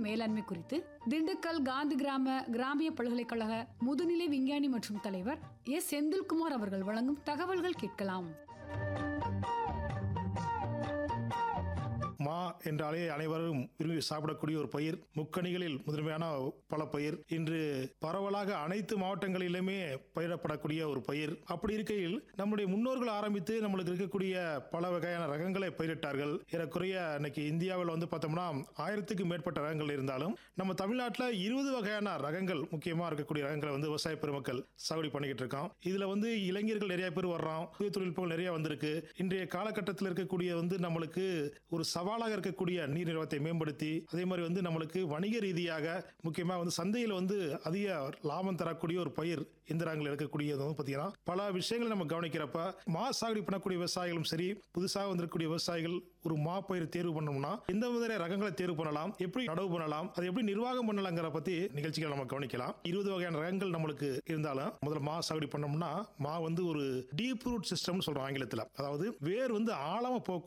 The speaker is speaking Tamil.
மேலாண்மை குறித்து திண்டுக்கல் காந்தி கிராம கிராமிய பல்கலைக்கழக முதுநிலை விஞ்ஞானி மற்றும் தலைவர் எஸ் செந்தில்குமார் அவர்கள் வழங்கும் தகவல்கள் கேட்கலாம் மா என்றாலே அனைவரும் விரும்பி சாப்பிடக்கூடிய ஒரு பயிர் முக்கணிகளில் முதன்மையான பல பயிர் இன்று பரவலாக அனைத்து மாவட்டங்களிலுமே பயிரிடப்படக்கூடிய ஒரு பயிர் அப்படி இருக்கையில் நம்முடைய முன்னோர்கள் ஆரம்பித்து நம்மளுக்கு இருக்கக்கூடிய பல வகையான ரகங்களை பயிரிட்டார்கள் ஏறக்குறைய இன்னைக்கு இந்தியாவில் வந்து பார்த்தோம்னா ஆயிரத்துக்கும் மேற்பட்ட ரகங்கள் இருந்தாலும் நம்ம தமிழ்நாட்டில் இருபது வகையான ரகங்கள் முக்கியமாக இருக்கக்கூடிய ரகங்களை வந்து விவசாய பெருமக்கள் சாகுபடி பண்ணிக்கிட்டு இருக்கோம் இதுல வந்து இளைஞர்கள் நிறைய பேர் வர்றோம் புதிய தொழில்நுட்பங்கள் நிறைய வந்திருக்கு இன்றைய காலகட்டத்தில் இருக்கக்கூடிய வந்து நம்மளுக்கு ஒரு சவாலாக இருக்கக்கூடிய நீர் நிறுவனத்தை மேம்படுத்தி அதே மாதிரி வந்து நம்மளுக்கு வணிக ரீதியாக முக்கியமாக வந்து சந்தையில் வந்து அதிக லாபம் தரக்கூடிய ஒரு பயிர் இந்த ரகங்கள் இருக்கக்கூடியது வந்து பார்த்தீங்கன்னா பல விஷயங்களை நம்ம கவனிக்கிறப்ப மா சாகுபடி பண்ணக்கூடிய விவசாயிகளும் சரி புதுசாக வந்திருக்கக்கூடிய விவசாயிகள் ஒரு மா பயிர் தேர்வு பண்ணோம்னா எந்த மாதிரி ரகங்களை தேர்வு பண்ணலாம் எப்படி நடவு பண்ணலாம் அதை எப்படி நிர்வாகம் பண்ணலாங்கிற பத்தி நிகழ்ச்சிகளை நம்ம கவனிக்கலாம் இருபது வகையான ரகங்கள் நம்மளுக்கு இருந்தாலும் முதல்ல மா சாகுபடி பண்ணோம்னா மா வந்து ஒரு டீப் ரூட் சிஸ்டம் சொல்றோம் ஆங்கிலத்தில் அதாவது வேர் வந்து ஆழமா போகக்கூடிய